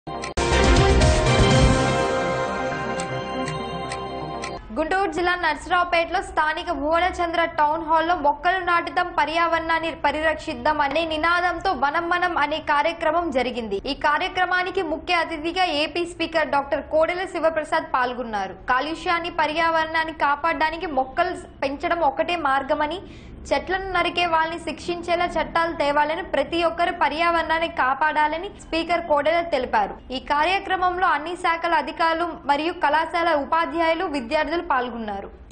గుంటూరు జిల్లా నర్సరావుపేటలో స్థానిక భువనచంద్ర టౌన్ హాల్లో మొక్కలు నాటుదాం పర్యావరణాన్ని పరిరక్షిద్దాం అనే నినాదంతో వనం మనం అనే కార్యక్రమం జరిగింది ఈ కార్యక్రమానికి ముఖ్య అతిథిగా AP speaker doctor Kodela Sivaprasad పాల్గొన్నారు కాలుష్యాన్ని పర్యావరణాన్ని కాపాడడానికి మొక్కలు పెంచడం ఒకటే మార్గమని చెట్లను నరికే వాళ్ళని శిక్షించేలా చట్టాలు తేవాలని ప్రతి ఒక్కరు పర్యావరణాన్ని కాపాడాలని స్పీకర్ కోడెల తెలిపారు ఈ కార్యక్రమంలో అన్ని శాఖల అధికారులు మరియు కళాశాల ఉపాధ్యాయులు విద్యార్థులు పాల్గొన్నారు